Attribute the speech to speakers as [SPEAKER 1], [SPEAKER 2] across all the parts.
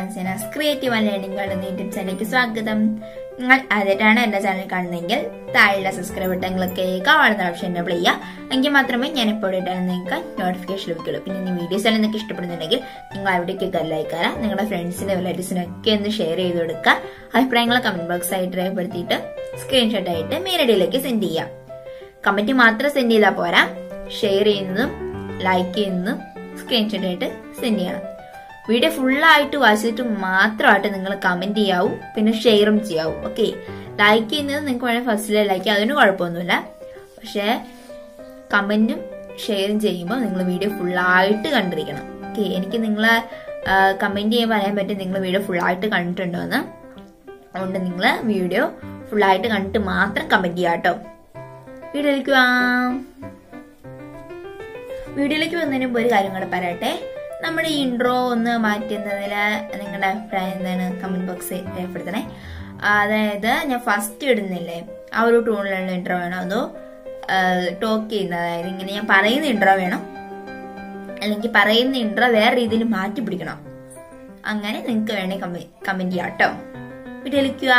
[SPEAKER 1] മൻസനാസ് creative and learning world എന്ന YouTube ചാനലിലേക്ക് സ്വാഗതം നിങ്ങൾ ആദ്യമായിട്ടാണ് എന്റെ ചാനൽ കാണുന്നതെങ്കിൽ താഴെയുള്ള സബ്സ്ക്രൈബ് ബട്ടൺ ക്ലിക്ക് ചെയ്യുക കാണുന്ന ഓപ്ഷൻ എനേബിൾ ചെയ്യുക എങ്കിൽ മാത്രമേ ഞാൻ എപ്പോൾ ഇട്ടാലും നിങ്ങൾക്ക് നോട്ടിഫിക്കേഷൻ ലഭിക്കുള്ളൂ പിന്നെ ഈ വീഡിയോസ് എല്ലാം നിങ്ങൾക്ക് ഇഷ്ടപ്പെടുന്നുണ്ടെങ്കിൽ നിങ്ങൾ അവിടേക്കൊക്കെ ലൈക്ക് തരാം നിങ്ങളുടെ ഫ്രണ്ട്സിനും റിലേറ്റീവ്സിനും ഒക്കെ ഒന്ന് ഷെയർ ചെയ്ത് കൊടുക്കുക അഭിപ്രായങ്ങൾ കമന്റ് ബോക്സ് ആയിട്ട് രേഖപ്പെടുത്തിയിട്ട് സ്ക്രീൻഷോട്ട് ആയിട്ട് മെയിലഡിയിലേക്ക് സെൻഡ് ചെയ്യാം കമന്റ് മാത്രം സെൻഡ് ചെയ്താൽ പോരാ ഷെയർ ചെയ്യുന്നതും ലൈക്ക് ചെയ്യുന്നതും സ്ക്രീൻഷോട്ട് ആയിട്ട് സെൻഡ് ചെയ്യണം വീഡിയോ ഫുള്ളായിട്ട് വായിച്ചിട്ട് മാത്രമായിട്ട് നിങ്ങൾ കമന്റ് ചെയ്യാവൂ പിന്നെ ഷെയറും ചെയ്യാവൂ ഓക്കെ ലൈക്ക് ചെയ്യുന്നത് നിങ്ങൾക്ക് വേണമെങ്കിൽ ഫസ്റ്റിലെ ലൈക്ക് ചെയ്യാം അതിന് കുഴപ്പമൊന്നുമില്ല പക്ഷേ കമന്റും ഷെയറും ചെയ്യുമ്പോൾ നിങ്ങൾ വീഡിയോ ഫുള്ളായിട്ട് കണ്ടിരിക്കണം ഓക്കെ എനിക്ക് നിങ്ങളെ കമന്റ് ചെയ്യുമ്പോൾ അറിയാൻ പറ്റും നിങ്ങൾ വീഡിയോ ഫുള്ളായിട്ട് കണ്ടിട്ടുണ്ടോ എന്ന് അതുകൊണ്ട് നിങ്ങൾ വീഡിയോ ഫുള്ളായിട്ട് കണ്ടിട്ട് മാത്രം കമന്റ് ചെയ്യാം കേട്ടോ വീഡിയോയിലേക്ക് വാം വീഡിയോയിലേക്ക് വന്നതിന് മുമ്പ് ഒരു കാര്യം കൂടെ പറയട്ടെ നമ്മുടെ ഇൻട്രോ ഒന്ന് മാറ്റുന്നതിൽ നിങ്ങളുടെ അഭിപ്രായം എന്താണ് കമന്റ് ബോക്സിൽ രേഖപ്പെടുത്തണേ അതായത് ഞാൻ ഫസ്റ്റ് ഇടുന്നില്ലേ ആ ഒരു ടൂണിലുള്ള ഇൻട്രോ വേണോ അതോ ടോക്ക് ചെയ്യുന്ന അതായത് ഇങ്ങനെ ഞാൻ പറയുന്ന ഇൻട്രോ വേണം അല്ലെങ്കിൽ പറയുന്ന ഇൻട്രോ വേറെ രീതിയിൽ മാറ്റി പിടിക്കണം അങ്ങനെ നിങ്ങൾക്ക് വേണേ കമന്റ് ചെയ്യാം കേട്ടോ വീഡിയോയിലേക്ക്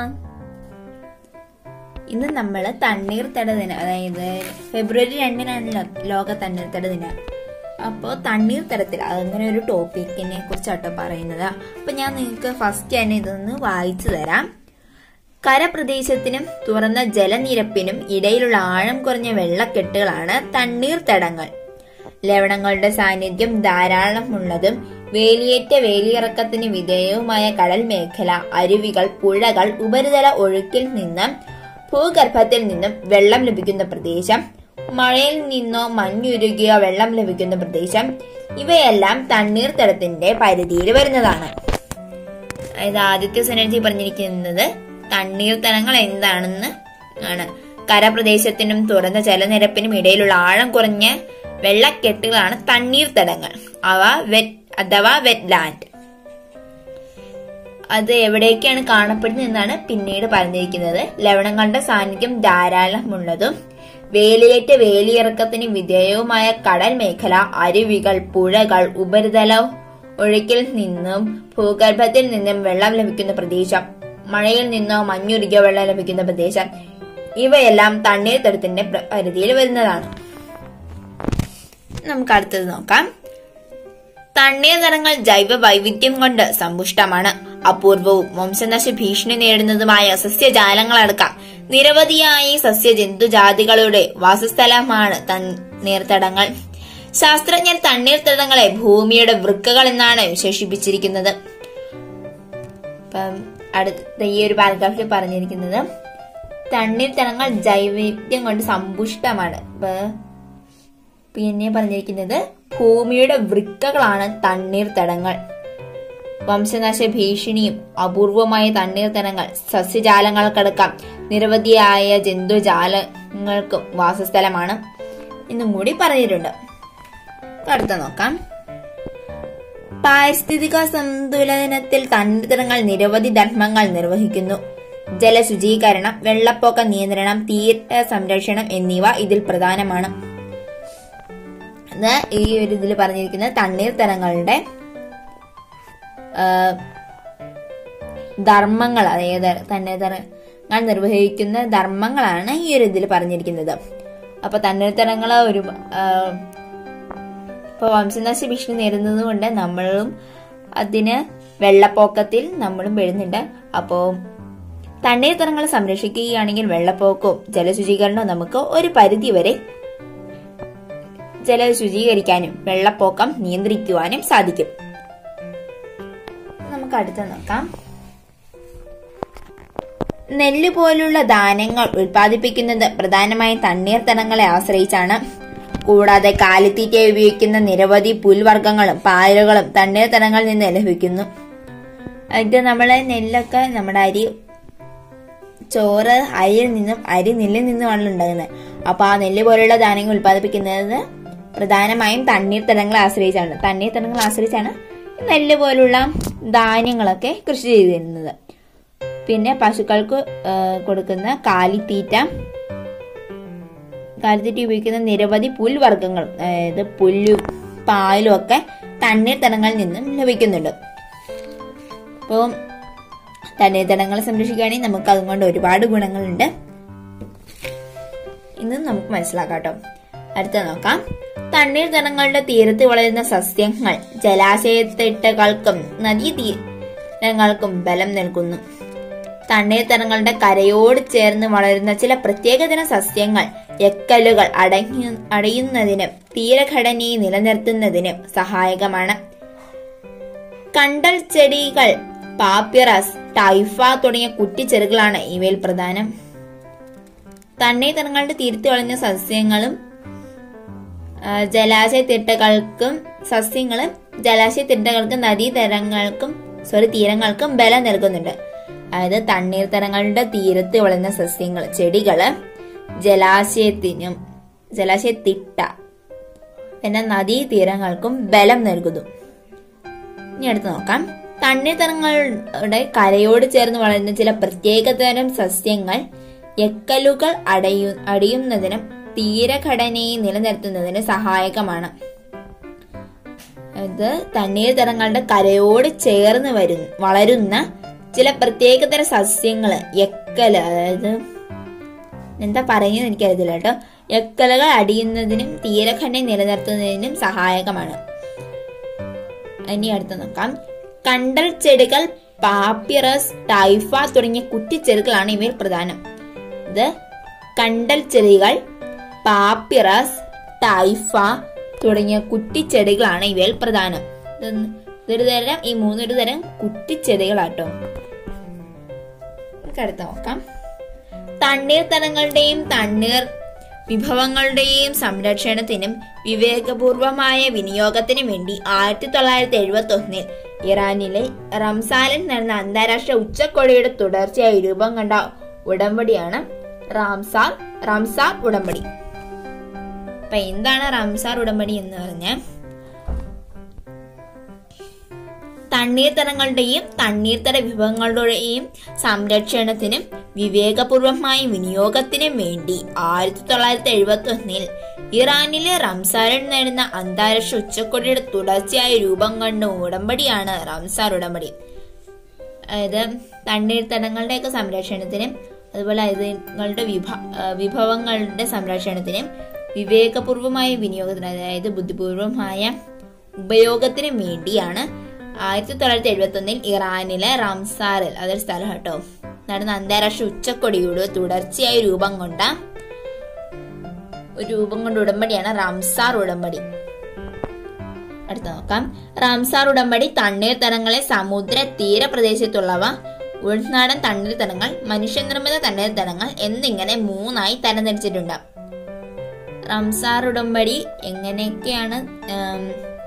[SPEAKER 1] ഇന്ന് നമ്മൾ തണ്ണീർത്തട ദിനം അതായത് ഫെബ്രുവരി രണ്ടിനാണല്ലോ ലോക തണ്ണീർത്തട ദിനം അപ്പോൾ തണ്ണീർത്തടത്തിൽ അങ്ങനെ ഒരു ടോപ്പിക്കിനെ കുറിച്ചാട്ടോ പറയുന്നത് അപ്പൊ ഞാൻ നിങ്ങൾക്ക് ഫസ്റ്റ് തന്നെ ഇതൊന്ന് വായിച്ചു തരാം കരപ്രദേശത്തിനും തുറന്ന ജലനിരപ്പിനും ഇടയിലുള്ള ആഴം കുറഞ്ഞ വെള്ളക്കെട്ടുകളാണ് തണ്ണീർത്തടങ്ങൾ ലവണങ്ങളുടെ സാന്നിധ്യം ധാരാളമുള്ളതും വേലിയേറ്റ വേലിയിറക്കത്തിന് വിധേയവുമായ കടൽ മേഖല അരുവികൾ പുഴകൾ ഉപരിതല ഒഴുക്കിൽ നിന്നും ഭൂഗർഭത്തിൽ നിന്നും വെള്ളം ലഭിക്കുന്ന പ്രദേശം മഴയിൽ നിന്നോ മഞ്ഞുരുകിയോ വെള്ളം ലഭിക്കുന്ന പ്രദേശം ഇവയെല്ലാം തണ്ണീർത്തടത്തിന്റെ പരിധിയിൽ വരുന്നതാണ് അതായത് ആദ്യത്തെ സെനർജി പറഞ്ഞിരിക്കുന്നത് തണ്ണീർത്തടങ്ങൾ എന്താണെന്ന് ആണ് കരപ്രദേശത്തിനും തുറന്ന ജലനിരപ്പിനും ഇടയിലുള്ള ആഴം കുറഞ്ഞ വെള്ളക്കെട്ടുകളാണ് തണ്ണീർത്തടങ്ങൾ അവ വെറ്റ് അഥവാ വെറ്റ് ലാൻഡ് അത് എവിടേക്കാണ് കാണപ്പെടുന്നത് എന്നാണ് പിന്നീട് പറഞ്ഞിരിക്കുന്നത് ലവണങ്ങളുടെ സാന്നിധ്യം ധാരാളമുള്ളതും വേലിയേറ്റ വേലിയിറക്കത്തിന് വിധേയവുമായ കടൽ മേഖല അരുവികൾ പുഴകൾ ഉപരിതല ഒഴുക്കിൽ നിന്നും ഭൂഗർഭത്തിൽ നിന്നും വെള്ളം ലഭിക്കുന്ന പ്രദേശം മഴയിൽ നിന്നോ മഞ്ഞുരുകിയ വെള്ളം ലഭിക്കുന്ന പ്രദേശം ഇവയെല്ലാം തണ്ണീർത്തടത്തിന്റെ പരിധിയിൽ വരുന്നതാണ് നമുക്ക് അടുത്തത് നോക്കാം തണ്ണീർത്തടങ്ങൾ ജൈവ വൈവിധ്യം കൊണ്ട് സമ്പുഷ്ടമാണ് അപൂർവവും വംശനാശ ഭീഷണി നേരിടുന്നതുമായ സസ്യജാലങ്ങളടക്കം നിരവധിയായ സസ്യജന്തുജാതികളുടെ വാസസ്ഥലമാണ് തണ്ണീർത്തടങ്ങൾ ശാസ്ത്രജ്ഞർ തണ്ണീർത്തടങ്ങളെ ഭൂമിയുടെ വൃക്കകൾ എന്നാണ് വിശേഷിപ്പിച്ചിരിക്കുന്നത് അടുത്ത ഈ ഒരു പാരഗ്രാഫിൽ പറഞ്ഞിരിക്കുന്നത് തണ്ണീർത്തടങ്ങൾ ജൈവവൈവിധ്യം കൊണ്ട് സമ്പുഷ്ടമാണ് പിന്നെ പറഞ്ഞിരിക്കുന്നത് ഭൂമിയുടെ വൃക്കകളാണ് തണ്ണീർത്തടങ്ങൾ വംശനാശ ഭീഷണിയും അപൂർവമായ തണ്ണീർത്തടങ്ങൾ സസ്യജാലങ്ങൾക്കടക്കം നിരവധിയായ ജന്തുജാലങ്ങൾക്കും വാസസ്ഥലമാണ് എന്നും കൂടി പറഞ്ഞിട്ടുണ്ട് അടുത്ത നോക്കാം പാരിസ്ഥിതിക സന്തുലനത്തിൽ തണ്ണീർത്തടങ്ങൾ നിരവധി ധർമ്മങ്ങൾ നിർവഹിക്കുന്നു ജലശുചീകരണം വെള്ളപ്പൊക്ക നിയന്ത്രണം തീര സംരക്ഷണം എന്നിവ ഇതിൽ പ്രധാനമാണ് ഈ ഒരു ഇതിൽ പറഞ്ഞിരിക്കുന്നത് തണ്ണീർത്തടങ്ങളുടെ ധർമ്മങ്ങൾ അതായത് തണ്ണീർത്തടങ്ങൾ നിർവഹിക്കുന്ന ധർമ്മങ്ങളാണ് ഈ ഒരു ഇതിൽ പറഞ്ഞിരിക്കുന്നത് അപ്പൊ തണ്ണീർത്തടങ്ങൾ ഒരു ഇപ്പൊ വംശനാശ ഭീഷണി നേരിടുന്നത് കൊണ്ട് നമ്മളും അതിന് വെള്ളപ്പൊക്കത്തിൽ നമ്മളും പെടുന്നുണ്ട് അപ്പോൾ തണ്ണീർത്തടങ്ങൾ സംരക്ഷിക്കുകയാണെങ്കിൽ വെള്ളപ്പൊക്കവും ജലശുചീകരണവും നമുക്ക് ഒരു പരിധി വരെ ജലം ശുചീകരിക്കാനും വെള്ളപ്പൊക്കം നിയന്ത്രിക്കുവാനും സാധിക്കും നമുക്ക് അടുത്ത നോക്കാം നെല്ല് പോലുള്ള ധാന്യങ്ങൾ ഉൽപ്പാദിപ്പിക്കുന്നത് പ്രധാനമായും തണ്ണീർത്തടങ്ങളെ ആശ്രയിച്ചാണ് കൂടാതെ കാലിത്തീറ്റ ഉപയോഗിക്കുന്ന നിരവധി പുൽവർഗ്ഗങ്ങളും പായലുകളും തണ്ണീർത്തടങ്ങളിൽ നിന്ന് ലഭിക്കുന്നു ഇത് നമ്മളെ നെല്ലൊക്കെ നമ്മുടെ അരി ചോറ് അരിയിൽ നിന്നും അരി നെല്ലിൽ നിന്നുമാണ് ഉണ്ടാകുന്നത് അപ്പൊ ആ നെല്ല് പോലുള്ള ധാന്യങ്ങൾ ഉൽപ്പാദിപ്പിക്കുന്നത് പ്രധാനമായും തണ്ണീർത്തടങ്ങളെ ആശ്രയിച്ചാണ് തണ്ണീർത്തടങ്ങളെ ആശ്രയിച്ചാണ് നെല്ല് പോലുള്ള ധാന്യങ്ങളൊക്കെ കൃഷി ചെയ്തിരുന്നത് പിന്നെ പശുക്കൾക്ക് കൊടുക്കുന്ന കാലിത്തീറ്റ കാലിത്തീറ്റ ഉപയോഗിക്കുന്ന നിരവധി പുൽവർഗ്ഗങ്ങളും അതായത് പുല്ലും പാലും ഒക്കെ തണ്ണീർത്തടങ്ങളിൽ നിന്നും ലഭിക്കുന്നുണ്ട് അപ്പോൾ തണ്ണീർത്തടങ്ങളെ സംരക്ഷിക്കുകയാണെങ്കിൽ നമുക്ക് അതുകൊണ്ട് ഒരുപാട് ഗുണങ്ങളുണ്ട് ഇന്ന് നമുക്ക് മനസ്സിലാക്കാം കേട്ടോ അടുത്ത നോക്കാം തണ്ണീർത്തടങ്ങളുടെ തീരത്ത് വളരുന്ന സസ്യങ്ങൾ ജലാശയത്തിട്ടകൾക്കും നദീ തീരങ്ങൾക്കും ബലം നൽകുന്നു തണ്ണീർത്തടങ്ങളുടെ കരയോട് ചേർന്ന് വളരുന്ന ചില പ്രത്യേകതരം സസ്യങ്ങൾ എക്കലുകൾ അടങ്ങി അടയുന്നതിനും തീരഘടനയെ നിലനിർത്തുന്നതിനും സഹായകമാണ് കണ്ടൽ ചെടികൾ പാപ്പിറസ് ടൈഫ തുടങ്ങിയ കുറ്റിച്ചെറുകളാണ് ഇവയിൽ പ്രധാനം തണ്ണീർത്തടങ്ങളുടെ തീരത്ത് വളരുന്ന സസ്യങ്ങളും ആ, ജലാശയ തിട്ടകൾക്കും സസ്യങ്ങളും ജലാശയ തിട്ടകൾക്കും നദീതരങ്ങൾക്കും സോറി തീരങ്ങൾക്കും ബലം നൽകുന്നുണ്ട് അതായത് തണ്ണീർത്തടങ്ങളുടെ തീരത്ത് വളരുന്ന സസ്യങ്ങൾ ചെടികള് ജലാശയത്തിനും ജലാശയത്തിട്ട പിന്നെ നദീതീരങ്ങൾക്കും ബലം നൽകുന്നു ഇനി അടുത്ത് നോക്കാം തണ്ണീർത്തടങ്ങളുടെ കരയോട് ചേർന്ന് വളരുന്ന ചില പ്രത്യേകതരം സസ്യങ്ങൾ എക്കലുകൾ അടയു അടിയുന്നതിനും തീരഘടനയെ നിലനിർത്തുന്നതിന് സഹായകമാണ് ഇത് തണ്ണീർത്തടങ്ങളുടെ കരയോട് ചേർന്ന് വരുന്ന വളരുന്ന ചില പ്രത്യേകതര സസ്യങ്ങള് എക്കല് അതായത് എന്താ പറയുന്നത് എനിക്കറിയത്തില്ല കേട്ടോ എക്കലുകൾ അടിയുന്നതിനും തീരഘടന നിലനിർത്തുന്നതിനും സഹായകമാണ് ഇനി അടുത്ത് നോക്കാം കണ്ടൽ ചെടികൾ പാപ്പിറസ് ടൈഫ തുടങ്ങിയ കുറ്റിച്ചെടികളാണ് ഇവയിൽ പ്രധാനം ഇത് കണ്ടൽ ചെടികൾ പാപ്പിറസ് ടൈഫ തുടങ്ങിയ കുറ്റിച്ചെടികളാണ് ഇവയിൽ പ്രധാനം ഇതൊന്ന് ഇതൊരു തരം ഈ മൂന്നൊരു തരം കുറ്റിച്ചെടികളാട്ടോ നമുക്ക് അടുത്ത് നോക്കാം തണ്ണീർത്തടങ്ങളുടെയും തണ്ണീർ വിഭവങ്ങളുടെയും സംരക്ഷണത്തിനും വിവേകപൂർവമായ വിനിയോഗത്തിനും വേണ്ടി ആയിരത്തി തൊള്ളായിരത്തി എഴുപത്തി ഒന്നിൽ ഇറാനിലെ റംസാലിൽ നടന്ന അന്താരാഷ്ട്ര ഉച്ചക്കൊടിയുടെ തുടർച്ചയായി രൂപം കണ്ട ഉടമ്പടിയാണ് റാംസാർ റംസാർ ഉടമ്പടി അപ്പൊ എന്താണ് റംസാർ ഉടമ്പടി എന്ന് പറഞ്ഞാൽ തണ്ണീർത്തടങ്ങളുടെയും തണ്ണീർത്തട വിഭവങ്ങളുടെയും സംരക്ഷണത്തിനും വിവേകപൂർവമായ വിനിയോഗത്തിനും വേണ്ടി ആയിരത്തി തൊള്ളായിരത്തി എഴുപത്തി ഒന്നിൽ ഇറാനിലെ റംസാറിൽ നടന്ന അന്താരാഷ്ട്ര ഉച്ചക്കൊടിയുടെ തുടർച്ചയായ രൂപം കണ്ട ഉടമ്പടിയാണ് റംസാർ ഉടമ്പടി അതായത് തണ്ണീർത്തടങ്ങളുടെയൊക്കെ സംരക്ഷണത്തിനും അതുപോലെ അതുങ്ങളുടെ വിഭ ആ, വിഭവങ്ങളുടെ സംരക്ഷണത്തിനും വിവേകപൂർവമായ വിനിയോഗത്തിന് അതായത് ബുദ്ധിപൂർവമായ ഉപയോഗത്തിനും വേണ്ടിയാണ് ആയിരത്തി തൊള്ളായിരത്തി എഴുപത്തി ഒന്നിൽ ഇറാനിലെ റംസാറിൽ അതൊരു സ്ഥലം കേട്ടോ നടന്ന അന്താരാഷ്ട്ര ഉച്ചക്കൊടിയുടെ തുടർച്ചയായി രൂപം കൊണ്ട ഒരു രൂപം കൊണ്ട ഉടമ്പടിയാണ് റംസാർ ഉടമ്പടി അടുത്ത നോക്കാം റാംസാർ ഉടമ്പടി തണ്ണീർത്തടങ്ങളെ സമുദ്ര തീരപ്രദേശത്തുള്ളവ ഉൾനാടൻ തണ്ണീർത്തടങ്ങൾ മനുഷ്യനിർമ്മിത തണ്ണീർത്തടങ്ങൾ എന്നിങ്ങനെ മൂന്നായി തരംതിരിച്ചിട്ടുണ്ട് റംസാർ ഉടമ്പടി എങ്ങനെയൊക്കെയാണ് ഉം,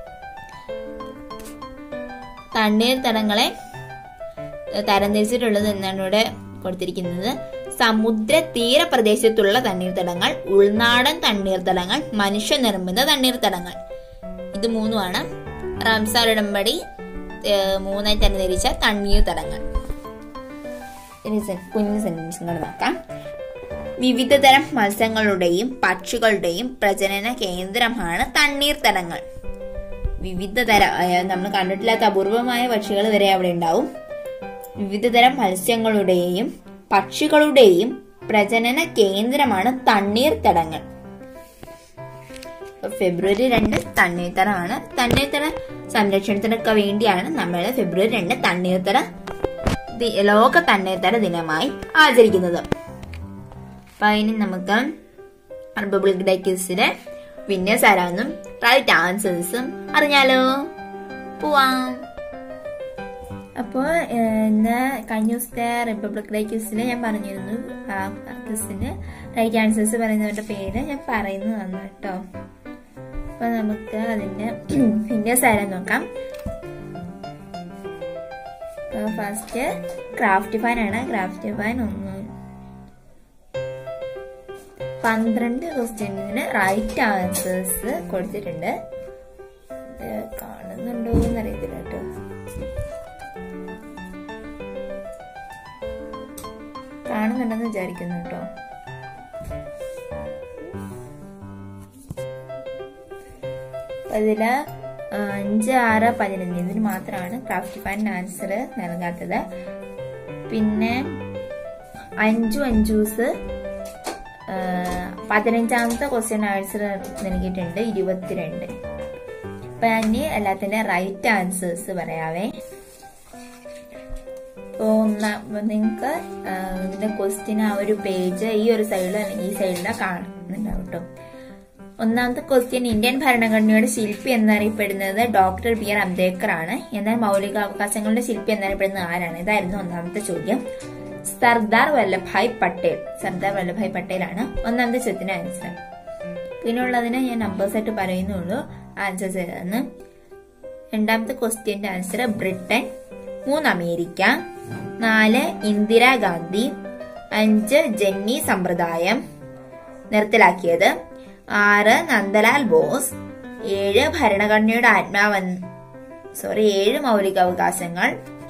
[SPEAKER 1] തണ്ണീർത്തടങ്ങളെ തരംതിരിച്ചിട്ടുള്ളത് എന്നാണ് ഇവിടെ കൊടുത്തിരിക്കുന്നത് സമുദ്ര തീരപ്രദേശത്തുള്ള തണ്ണീർത്തടങ്ങൾ ഉൾനാടൻ തണ്ണീർത്തടങ്ങൾ മനുഷ്യനിർമ്മിത തണ്ണീർത്തടങ്ങൾ ഇത് മൂന്നുമാണ് റംസാർ ഉടമ്പടി ഏഹ്, മൂന്നായി തരംതിരിച്ച തണ്ണീർത്തടങ്ങൾ ഇനി സെ- കുഞ്ഞു സെന്റൻസുകൾ നോക്കാം വിവിധതരം മത്സ്യങ്ങളുടെയും പക്ഷികളുടെയും പ്രജനന കേന്ദ്രമാണ് തണ്ണീർത്തടങ്ങൾ വിവിധതരം അതായത് നമ്മൾ കണ്ടിട്ടില്ലാത്ത അപൂർവമായ പക്ഷികൾ വരെ അവിടെ ഉണ്ടാവും വിവിധതരം മത്സ്യങ്ങളുടെയും പക്ഷികളുടെയും പ്രജനന കേന്ദ്രമാണ് തണ്ണീർത്തടങ്ങൾ ഫെബ്രുവരി രണ്ട് തണ്ണീർത്തടമാണ് തണ്ണീർത്തട സംരക്ഷണത്തിനൊക്കെ വേണ്ടിയാണ് നമ്മൾ ഫെബ്രുവരി രണ്ട് തണ്ണീർത്തട ദി- ലോക തണ്ണീർത്തട ദിനമായി ആചരിക്കുന്നത് അപ്പൊ അതിന് നമുക്ക് റിപ്പബ്ലിക് ഡേ ക്വിസിലെ വിന്നേഴ്സ് ആരാന്നും റൈറ്റ് ആൻസേഴ്സും അറിഞ്ഞാലോ പോവാം അപ്പോൾ ഇന്ന് കഴിഞ്ഞ ദിവസത്തെ റിപ്പബ്ലിക് ഡേ ക്വിസിൽ ഞാൻ പറഞ്ഞിരുന്നു ആ ക്വിസിന് റൈറ്റ് ആൻസേഴ്സ് പറയുന്നവരുടെ പേര് ഞാൻ പറയുന്നതാണ് കേട്ടോ അപ്പൊ നമുക്ക് അതിന്റെ ഫിംഗേഴ്സ് ആരാ നോക്കാം ഫസ്റ്റ് ക്രാഫ്റ്റ് ഫാൻ ആണ് ക്രാഫ്റ്റ് ഫാൻ ഒന്ന് പന്ത്രണ്ട് ക്വസ്റ്റ്യൻസിന് റൈറ്റ് ആൻസേഴ്സ് കൊടുത്തിട്ടുണ്ട് ഇത് കാണുന്നുണ്ടോ എന്ന് അറിയത്തില്ല കേട്ടോ കാണുന്നുണ്ടെന്ന് വിചാരിക്കുന്നു കേട്ടോ അതില് ആ, അഞ്ച് ആറ് പതിനഞ്ച് ഇതിന് മാത്രമാണ് ക്രാഫ്റ്റ് ഫാൻ ആൻസർ നൽകാത്തത് പിന്നെ അഞ്ചു അഞ്ചൂസ് ആ, പതിനഞ്ചാമത്തെ ക്വസ്റ്റ്യൻ ആൻസർ നൽകിയിട്ടുണ്ട് ഇരുപത്തിരണ്ട് അപ്പൊ ഞാൻ എല്ലാത്തിന്റെ റൈറ്റ് ആൻസേഴ്സ് പറയാവേ ഇപ്പൊ ഒന്നാ നിങ്ങൾക്ക് ഇതിന്റെ ക്വസ്റ്റ്യൻ ആ ഒരു പേജ് ഈ ഒരു സൈഡിലോ അല്ലെങ്കിൽ ഈ സൈഡിലോ കാണുന്നുണ്ടാവും കേട്ടോ ഒന്നാമത്തെ ക്വസ്റ്റ്യൻ ഇന്ത്യൻ ഭരണഘടനയുടെ ശില്പി എന്നറിയപ്പെടുന്നത് ഡോക്ടർ ബി ആർ അംബേദ്കർ ആണ് എന്നാൽ മൗലികാവകാശങ്ങളുടെ ശില്പി എന്നറിയപ്പെടുന്നത് ആരാണ് ഇതായിരുന്നു ഒന്നാമത്തെ ചോദ്യം സർദാർ വല്ലഭായ് പട്ടേൽ സർദാർ വല്ലഭായ് പട്ടേൽ ആണ് ഒന്നാമത്തെ ചോദ്യത്തിന് ആൻസർ ഇതിനുള്ളതിന് ഞാൻ നമ്പേഴ്സ് ആയിട്ട് പറയുന്നുള്ളൂ ആൻസേഴ്സ് ഏതാന്ന് രണ്ടാമത്തെ ക്വസ്റ്റ്യന്റെ ആൻസർ ബ്രിട്ടൻ മൂന്ന് അമേരിക്ക നാല് ഇന്ദിരാഗാന്ധി അഞ്ച് ജന്നി സമ്പ്രദായം നിർത്തലാക്കിയത് ആറ് നന്ദലാൽ ബോസ് ഏഴ് ഭരണഘടനയുടെ ആത്മാവെന്ന് സോറി ഏഴ് മൗലികാവകാശങ്ങൾ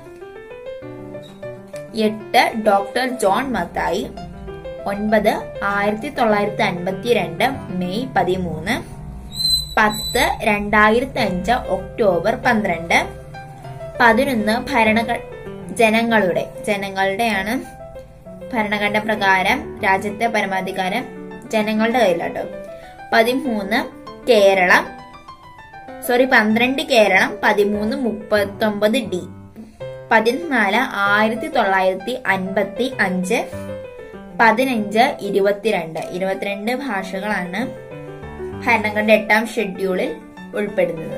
[SPEAKER 1] എട്ട് ഡോക്ടർ ജോൺ മത്തായി ഒൻപത് ആയിരത്തി തൊള്ളായിരത്തി അൻപത്തിരണ്ട് മെയ് പതിമൂന്ന് പത്ത് രണ്ടായിരത്തി അഞ്ച് ഒക്ടോബർ പന്ത്രണ്ട് പതിനൊന്ന് ഭരണഘ ജനങ്ങളുടെ ജനങ്ങളുടെയാണ് ഭരണഘടന പ്രകാരം രാജ്യത്തെ പരമാധികാരം ജനങ്ങളുടെ കയ്യിലാട്ടോ പതിമൂന്ന് കേരളം സോറി പന്ത്രണ്ട് കേരളം പതിമൂന്ന് മുപ്പത്തൊമ്പത് ഡി പതിനാല് ആയിരത്തി തൊള്ളായിരത്തി അൻപത്തി അഞ്ച് പതിനഞ്ച് ഇരുപത്തിരണ്ട് ഇരുപത്തിരണ്ട് ഭാഷകളാണ് ഭരണഘടന എട്ടാം ഷെഡ്യൂളിൽ ഉൾപ്പെടുന്നത്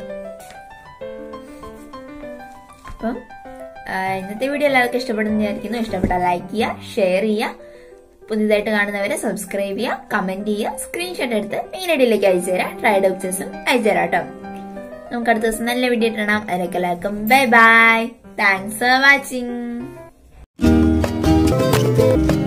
[SPEAKER 1] അപ്പം ആ, ഇന്നത്തെ വീഡിയോ എല്ലാവർക്കും ഇഷ്ടപ്പെടുന്ന വിചാരിക്കുന്നു ഇഷ്ടപ്പെട്ടാൽ ലൈക്ക് ചെയ്യുക ഷെയർ ചെയ്യുക പുതിയതായിട്ട് കാണുന്നവരെ സബ്സ്ക്രൈബ് ചെയ്യുക കമന്റ് ചെയ്യുക സ്ക്രീൻഷോട്ട് എടുത്ത് മെയിൻ ഐഡിയിലേക്ക് അയച്ചു തരാം ട്രൈഡ് ഓപ്ഷൻസും അയച്ചു തരാം കേട്ടോ നമുക്ക് അടുത്ത ദിവസം നല്ല വീഡിയോ ഇട്ടണം അതിലേക്ക് എല്ലാവർക്കും bye bye thanks for watching